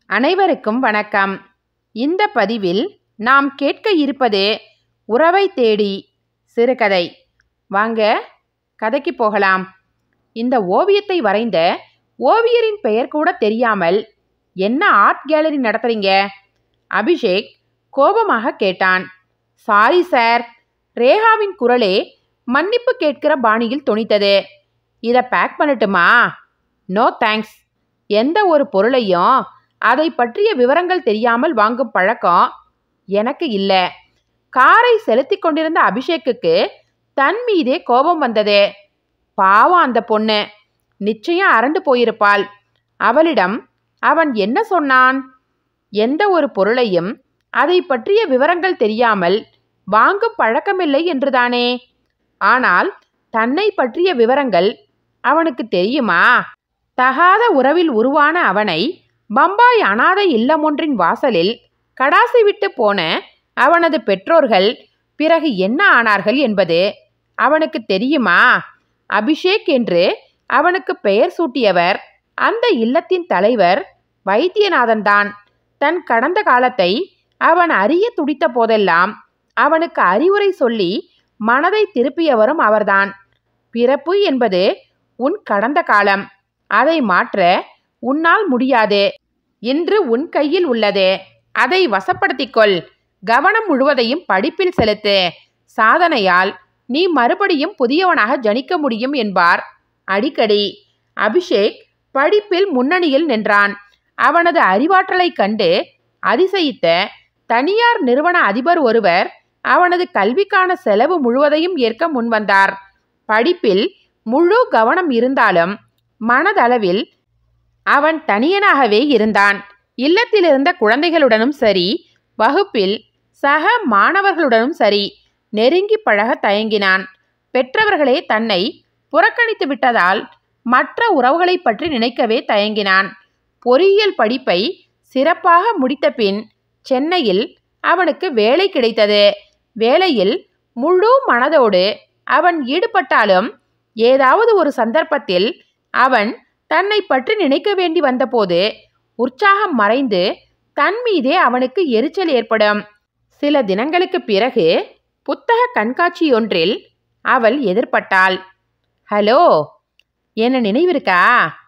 அனைவருக்கும் வணக்கம் இந்த பதிவில் நாம் கேட்க இருப்பது உறவை தேடி சிறுகதை வாங்க கதைக்கு போகலாம் இந்த ஓவியத்தை வரைந்த ஓவியரின் பெயர் கூட தெரியாமல் என்ன ஆர்ட் கேலரி நடத்துறீங்க அபிஷேக் கோபமாக கேட்டான் சாரி சார் ரேகாவின் குரலே மன்னிப்பு கேட்கிற பாணியில் தொனித்தது இதை பேக் பண்ணட்டுமா நோ தேங்க்ஸ் எந்த ஒரு பொருளையும் அதை பற்றிய விவரங்கள் தெரியாமல் வாங்கும் பழக்கம் எனக்கு இல்லை காரை செலுத்தி கொண்டிருந்த அபிஷேக்குக்கு தன் மீதே கோபம் வந்தது பாவம் அந்த பொண்ணு நிச்சயம் அரண்டு போயிருப்பாள் அவளிடம் அவன் என்ன சொன்னான் எந்த ஒரு பொருளையும் அதை பற்றிய விவரங்கள் தெரியாமல் வாங்கும் பழக்கமில்லை என்றுதானே ஆனால் தன்னை பற்றிய விவரங்கள் அவனுக்கு தெரியுமா தகாத உறவில் உருவான அவனை பம்பாய் அனாதை இல்லமொன்றின் வாசலில் கடாசி விட்டு போன அவனது பெற்றோர்கள் பிறகு என்ன ஆனார்கள் என்பது அவனுக்கு தெரியுமா அபிஷேக் என்று அவனுக்கு பெயர் சூட்டியவர் அந்த இல்லத்தின் தலைவர் வைத்தியநாதன் தான் தன் கடந்த காலத்தை அவன் அறிய துடித்த போதெல்லாம் அவனுக்கு அறிவுரை சொல்லி மனதை திருப்பியவரும் அவர்தான் பிறப்பு என்பது உன் கடந்த காலம் அதை மாற்ற உன்னால் முடியாது இன்று உன் கையில் உள்ளது அதை வசப்படுத்திக்கொள் கவனம் முழுவதையும் படிப்பில் செலுத்து சாதனையால் நீ மறுபடியும் புதியவனாக ஜனிக்க முடியும் என்பார் அடிக்கடி அபிஷேக் படிப்பில் முன்னணியில் நின்றான் அவனது அறிவாற்றலைக் கண்டு அதிசயித்த தனியார் நிறுவன அதிபர் ஒருவர் அவனது கல்விக்கான செலவு முழுவதையும் ஏற்க முன்வந்தார் படிப்பில் முழு கவனம் இருந்தாலும் மனதளவில் அவன் தனியனாகவே இருந்தான் இல்லத்தில் இருந்த குழந்தைகளுடனும் சரி வகுப்பில் சக மாணவர்களுடனும் சரி நெருங்கி பழக தயங்கினான் பெற்றவர்களே தன்னை புறக்கணித்து விட்டதால் மற்ற உறவுகளை பற்றி நினைக்கவே தயங்கினான் பொறியியல் படிப்பை சிறப்பாக முடித்த பின் சென்னையில் அவனுக்கு வேலை கிடைத்தது வேலையில் முழு மனதோடு அவன் ஈடுபட்டாலும் ஏதாவது ஒரு சந்தர்ப்பத்தில் அவன் தன்னை பற்றி நினைக்க வேண்டி வந்தபோது உற்சாகம் மறைந்து தன் மீதே அவனுக்கு எரிச்சல் ஏற்படும் சில தினங்களுக்கு பிறகு புத்தக கண்காட்சியொன்றில் அவள் எதிர்பட்டாள் ஹலோ என்ன நினைவிருக்கா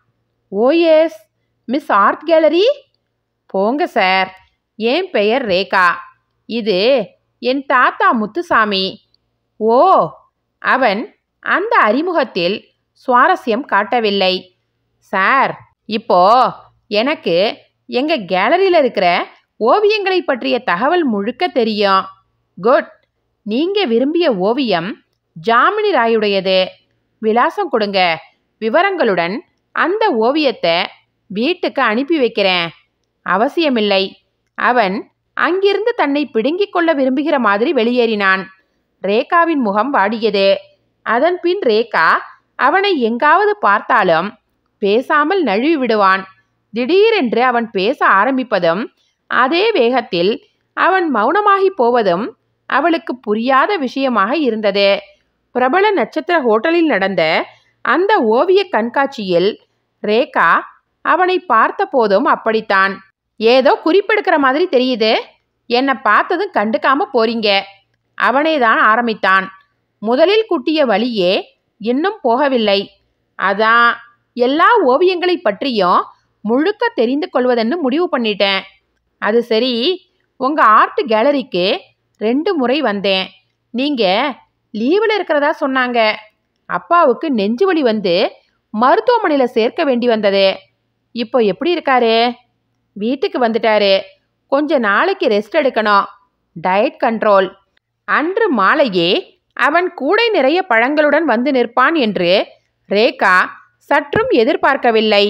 ஓஎஸ் மிஸ் ஆர்ட் கேலரி போங்க சார் என் பெயர் ரேகா இது என் தாத்தா முத்துசாமி ஓ அவன் அந்த அறிமுகத்தில் சுவாரஸ்யம் காட்டவில்லை சார் இப்போ எனக்கு எங்க கேலரியில் இருக்கிற ஓவியங்களை பற்றிய தகவல் முழுக்க தெரியும் குட் நீங்க விரும்பிய ஓவியம் ஜாமினி ராயுடையது விலாசம் கொடுங்க விவரங்களுடன் அந்த ஓவியத்தை வீட்டுக்கு அனுப்பி வைக்கிறேன் அவசியமில்லை அவன் அங்கிருந்து தன்னை பிடுங்கிக் கொள்ள விரும்புகிற மாதிரி வெளியேறினான் ரேகாவின் முகம் வாடியது அதன் பின் ரேகா அவனை எங்காவது பார்த்தாலும் பேசாமல் நழுவி விடுவான் திடீரென்று அவன் பேச ஆரம்பிப்பதும் அதே வேகத்தில் அவன் மௌனமாகி போவதும் அவளுக்கு புரியாத விஷயமாக இருந்தது பிரபல நட்சத்திர ஹோட்டலில் நடந்த அந்த ஓவிய கண்காட்சியில் ரேகா அவனை பார்த்த போதும் அப்படித்தான் ஏதோ குறிப்பெடுக்கிற மாதிரி தெரியுது என்னை பார்த்ததும் கண்டுக்காம போறீங்க அவனே தான் ஆரம்பித்தான் முதலில் குட்டிய வழியே இன்னும் போகவில்லை அதான் எல்லா ஓவியங்களை பற்றியும் முழுக்க தெரிந்து கொள்வதென்னு முடிவு பண்ணிட்டேன் அது சரி உங்கள் ஆர்ட் கேலரிக்கு ரெண்டு முறை வந்தேன் நீங்கள் லீவில் இருக்கிறதா சொன்னாங்க அப்பாவுக்கு நெஞ்சு வலி வந்து மருத்துவமனையில் சேர்க்க வேண்டி வந்தது இப்போ எப்படி இருக்காரு வீட்டுக்கு வந்துட்டாரு கொஞ்ச நாளைக்கு ரெஸ்ட் எடுக்கணும் டயட் கண்ட்ரோல் அன்று மாலையே அவன் கூடை நிறைய பழங்களுடன் வந்து நிற்பான் என்று ரேகா சற்றும் எதிர்பார்க்கவில்லை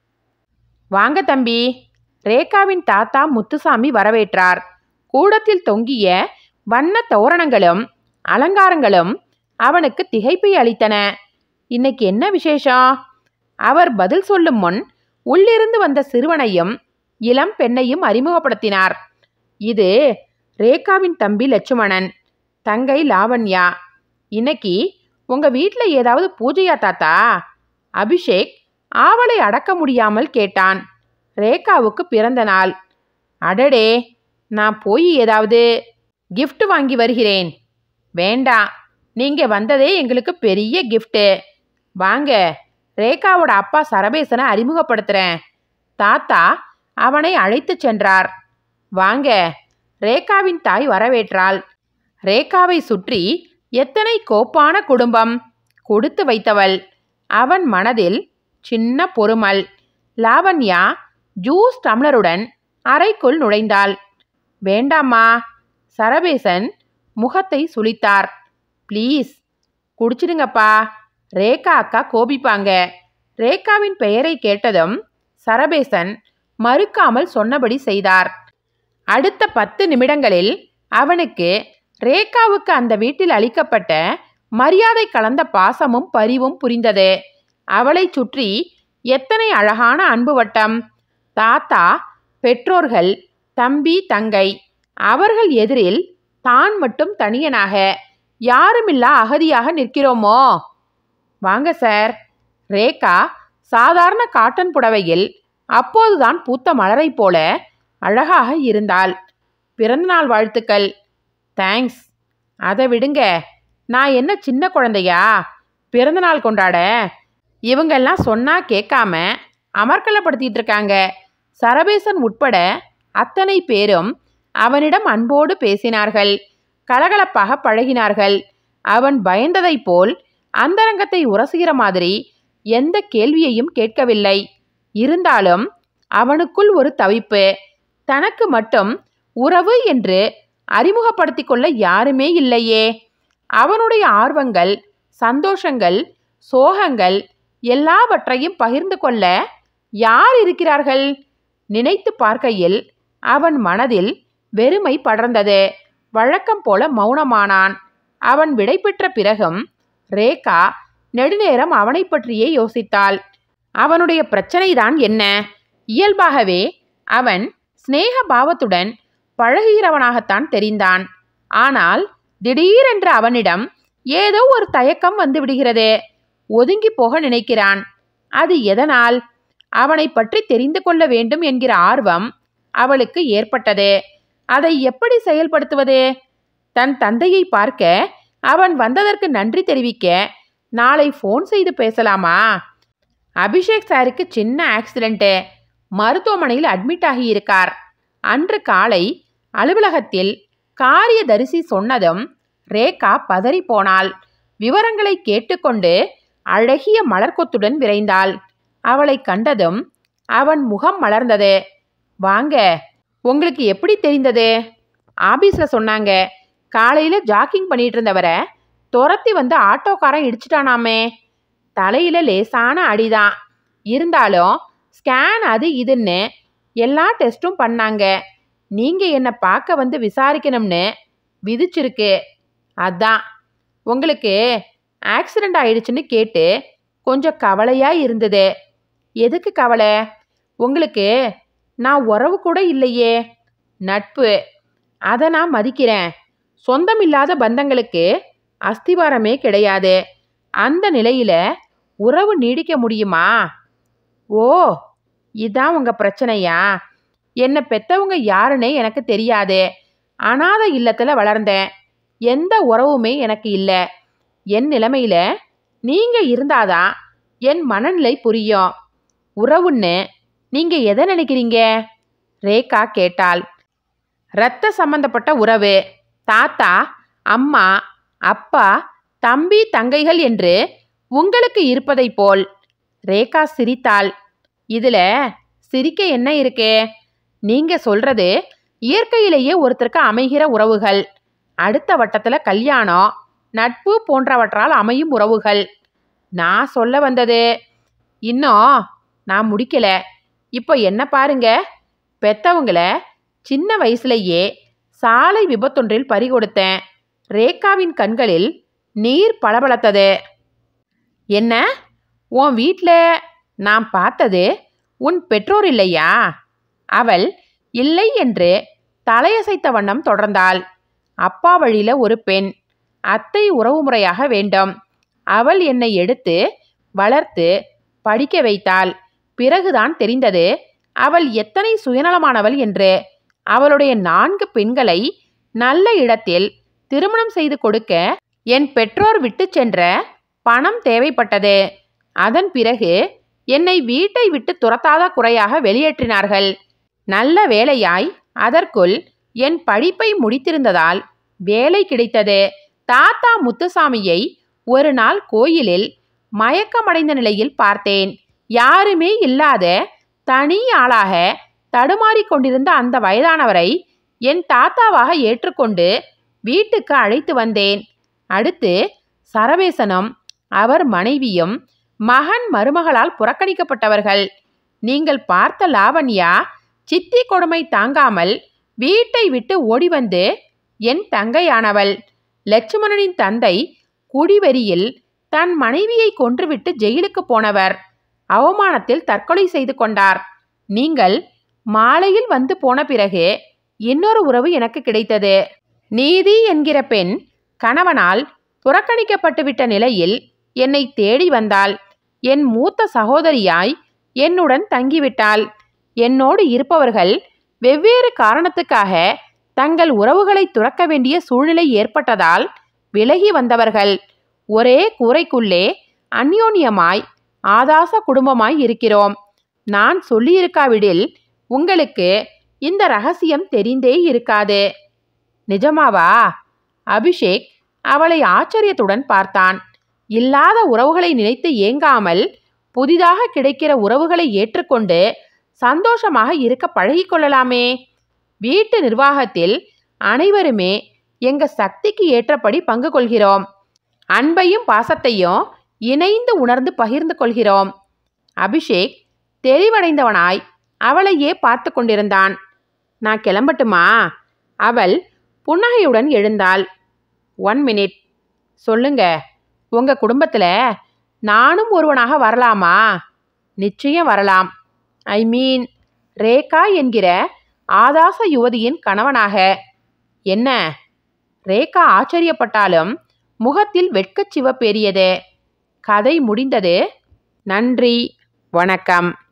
வாங்க தம்பி ரேகாவின் தாத்தா முத்துசாமி வரவேற்றார் கூடத்தில் தொங்கிய வண்ண தோரணங்களும் அலங்காரங்களும் அவனுக்கு திகைப்பை அளித்தன இன்னைக்கு என்ன விசேஷம் அவர் பதில் சொல்லும் முன் உள்ளிருந்து வந்த சிறுவனையும் இளம் பெண்ணையும் அறிமுகப்படுத்தினார் இது ரேகாவின் தம்பி லட்சுமணன் தங்கை லாவண்யா இன்னைக்கு உங்க வீட்டில் ஏதாவது பூஜையா தாத்தா அபிஷேக் ஆவலை அடக்க முடியாமல் கேட்டான் ரேகாவுக்கு பிறந்த நாள் அடடே நான் போய் ஏதாவது gift வாங்கி வருகிறேன் வேண்டாம் நீங்க வந்ததே எங்களுக்கு பெரிய கிஃப்ட்டு வாங்க ரேகாவோட அப்பா சரபேசனை அறிமுகப்படுத்துறேன் தாத்தா அவனை அழைத்துச் சென்றார் வாங்க ரேகாவின் தாய் வரவேற்றாள் ரேகாவை சுற்றி எத்தனை கோப்பான குடும்பம் கொடுத்து வைத்தவள் அவன் மனதில் சின்ன பொறுமல் லாவண்யா ஜூஸ் டம்ளருடன் அறைக்குள் நுழைந்தாள் வேண்டாம்மா சரபேசன் முகத்தை சுளித்தார் ப்ளீஸ் குடிச்சிடுங்கப்பா ரேகா அக்கா கோபிப்பாங்க ரேகாவின் பெயரை கேட்டதும் சரபேசன் மறுக்காமல் சொன்னபடி செய்தார் அடுத்த பத்து நிமிடங்களில் அவனுக்கு ரேகாவுக்கு அந்த வீட்டில் அளிக்கப்பட்ட மரியாதை கலந்த பாசமும் பரிவும் புரிந்தது அவளை சுற்றி எத்தனை அழகான அன்பு வட்டம் தாத்தா பெற்றோர்கள் தம்பி தங்கை அவர்கள் எதிரில் தான் மட்டும் தனியனாக யாருமில்லா அகதியாக நிற்கிறோமோ வாங்க சார் ரேகா சாதாரண காட்டன் புடவையில் அப்போதுதான் பூத்த மலரைப் போல அழகாக இருந்தாள் பிறந்தநாள் வாழ்த்துக்கள் தேங்க்ஸ் அதை விடுங்க நான் என்ன சின்ன குழந்தையா பிறந்தநாள் கொண்டாட இவங்கெல்லாம் சொன்னா கேட்காம அமர்க்கலப்படுத்திட்டு இருக்காங்க சரபேசன் உட்பட அத்தனை பேரும் அவனிடம் அன்போடு பேசினார்கள் கலகலப்பாக பழகினார்கள் அவன் பயந்ததைப் போல் அந்தரங்கத்தை உரசுகிற மாதிரி எந்த கேள்வியையும் கேட்கவில்லை இருந்தாலும் அவனுக்குள் ஒரு தவிப்பு தனக்கு மட்டும் உறவு என்று அறிமுகப்படுத்திக் கொள்ள யாருமே இல்லையே அவனுடைய ஆர்வங்கள் சந்தோஷங்கள் சோகங்கள் எல்லாவற்றையும் பகிர்ந்து கொள்ள யார் இருக்கிறார்கள் நினைத்து பார்க்கையில் அவன் மனதில் வெறுமை படர்ந்தது வழக்கம் போல மௌனமானான் அவன் விடை பெற்ற பிறகும் ரேகா நெடுநேரம் அவனை பற்றியே யோசித்தாள் அவனுடைய பிரச்சனைதான் என்ன இயல்பாகவே அவன் சிநேக பாவத்துடன் பழகுகிறவனாகத்தான் தெரிந்தான் ஆனால் திடீரென்று அவனிடம் ஏதோ ஒரு தயக்கம் வந்து விடுகிறது ஒதுங்கி போக நினைக்கிறான் அது எதனால் அவனை பற்றி தெரிந்து கொள்ள வேண்டும் என்கிற ஆர்வம் அவளுக்கு ஏற்பட்டது அதை எப்படி செயல்படுத்துவது தன் தந்தையை பார்க்க அவன் வந்ததற்கு நன்றி தெரிவிக்க நாளை ஃபோன் செய்து பேசலாமா அபிஷேக் சாருக்கு சின்ன ஆக்சிடென்ட்டு மருத்துவமனையில் அட்மிட் ஆகியிருக்கார் அன்று காலை அலுவலகத்தில் காரியதரிசி சொன்னதும் ரேகா பதறி போனாள் விவரங்களை கேட்டுக்கொண்டு அழகிய மலர்கொத்துடன் விரைந்தாள் அவளை கண்டதும் அவன் முகம் மலர்ந்தது வாங்க உங்களுக்கு எப்படி தெரிந்தது ஆபீஸில் சொன்னாங்க காலையில் ஜாக்கிங் பண்ணிட்டு இருந்தவரை துரத்தி வந்து ஆட்டோக்காரன் இடிச்சிட்டானாமே தலையில் லேசான அடிதான் இருந்தாலும் ஸ்கேன் அது இதுன்னு எல்லா டெஸ்ட்டும் பண்ணாங்க நீங்கள் என்னை பார்க்க வந்து விசாரிக்கணும்னு விதிச்சிருக்கு அதான் உங்களுக்கு ஆக்சிடெண்ட் ஆயிடுச்சுன்னு கேட்டு கொஞ்சம் கவலையாக இருந்தது எதுக்கு கவலை உங்களுக்கு நான் உறவு கூட இல்லையே நட்பு அதை நான் மதிக்கிறேன் சொந்தம் இல்லாத பந்தங்களுக்கு அஸ்திவாரமே கிடையாது அந்த நிலையில உறவு நீடிக்க முடியுமா ஓ இதான் உங்க பிரச்சனையா என்னை பெத்தவங்க யாருன்னே எனக்கு தெரியாது அனாதை இல்லத்துல வளர்ந்தேன் எந்த உறவுமே எனக்கு இல்லை என் நிலைமையில நீங்க இருந்தாதான் என் மனநிலை புரியும் உறவுன்னு நீங்க எதை நினைக்கிறீங்க ரேகா கேட்டாள் இரத்த சம்பந்தப்பட்ட உறவு தாத்தா அம்மா அப்பா தம்பி தங்கைகள் என்று உங்களுக்கு இருப்பதைப் போல் ரேகா சிரித்தாள் இதுல சிரிக்க என்ன இருக்கு நீங்க சொல்றது இயற்கையிலேயே ஒருத்தருக்கு அமைகிற உறவுகள் அடுத்த வட்டத்துல கல்யாணம் நட்பு போன்றவற்றால் அமையும் உறவுகள் நான் சொல்ல வந்தது இன்னும் நான் முடிக்கல இப்போ என்ன பாருங்க பெத்தவங்கள சின்ன வயசுலயே சாலை விபத்தொன்றில் பறிகொடுத்தேன் ரேகாவின் கண்களில் நீர் பளபளத்தது என்ன உன் வீட்டில் நான் பார்த்தது உன் பெற்றோர் இல்லையா அவள் இல்லை என்று தலையசைத்த வண்ணம் தொடர்ந்தாள் அப்பா வழியில ஒரு பெண் அத்தை உறவுமுறையாக வேண்டும் அவள் என்னை எடுத்து வளர்த்து படிக்க வைத்தாள் பிறகுதான் தெரிந்தது அவள் எத்தனை சுயநலமானவள் என்று அவளுடைய நான்கு பெண்களை நல்ல இடத்தில் திருமணம் செய்து கொடுக்க என் பெற்றோர் விட்டு சென்ற பணம் தேவைப்பட்டது அதன் பிறகு என்னை வீட்டை விட்டு துரத்தாத குறையாக வெளியேற்றினார்கள் நல்ல வேலையாய் அதற்குள் என் படிப்பை முடித்திருந்ததால் வேலை கிடைத்தது தாத்தா முத்துசாமியை ஒரு நாள் கோயிலில் மயக்கமடைந்த நிலையில் பார்த்தேன் யாருமே இல்லாத தனி ஆளாக தடுமாறிக் கொண்டிருந்த அந்த வயதானவரை என் தாத்தாவாக ஏற்றுக்கொண்டு வீட்டுக்கு அழைத்து வந்தேன் அடுத்து சரவேசனும் அவர் மனைவியும் மகன் மருமகளால் புறக்கணிக்கப்பட்டவர்கள் நீங்கள் பார்த்த லாவண்யா சித்தி கொடுமை தாங்காமல் வீட்டை விட்டு ஓடி வந்து என் தங்கையானவள் லட்சுமணனின் தந்தை குடிவெறியில் தன் மனைவியை கொன்றுவிட்டு ஜெயிலுக்கு போனவர் அவமானத்தில் தற்கொலை செய்து கொண்டார் நீங்கள் மாலையில் வந்து போன பிறகு இன்னொரு உறவு எனக்கு கிடைத்தது நீதி என்கிற பெண் கணவனால் புறக்கணிக்கப்பட்டுவிட்ட நிலையில் என்னை தேடி வந்தாள் என் மூத்த சகோதரியாய் என்னுடன் தங்கிவிட்டாள் என்னோடு இருப்பவர்கள் வெவ்வேறு காரணத்துக்காக தங்கள் உறவுகளை துறக்க வேண்டிய சூழ்நிலை ஏற்பட்டதால் விலகி வந்தவர்கள் ஒரே கூரைக்குள்ளே அந்யோன்யமாய் ஆதாச குடும்பமாய் இருக்கிறோம் நான் சொல்லியிருக்காவிடில் உங்களுக்கு இந்த ரகசியம் தெரிந்தே இருக்காது நிஜமாவா அபிஷேக் அவளை ஆச்சரியத்துடன் பார்த்தான் இல்லாத உறவுகளை நினைத்து ஏங்காமல் புதிதாக கிடைக்கிற உறவுகளை ஏற்றுக்கொண்டு சந்தோஷமாக இருக்க பழகிக்கொள்ளலாமே வீட்டு நிர்வாகத்தில் அனைவருமே எங்க சக்திக்கு ஏற்றபடி பங்கு கொள்கிறோம் அன்பையும் பாசத்தையும் இணைந்து உணர்ந்து பகிர்ந்து கொள்கிறோம் அபிஷேக் தெளிவடைந்தவனாய் அவளையே பார்த்து கொண்டிருந்தான் நான் கிளம்பட்டுமா அவள் புன்னகையுடன் எழுந்தாள் ஒன் மினிட் சொல்லுங்க உங்க குடும்பத்துல நானும் ஒருவனாக வரலாமா நிச்சயம் வரலாம் ஐ மீன் ரேகா என்கிற ஆதாச யுவதியின் கணவனாக என்ன ரேகா ஆச்சரியப்பட்டாலும் முகத்தில் வெட்கச் சிவப்பேறியது கதை முடிந்தது நன்றி வணக்கம்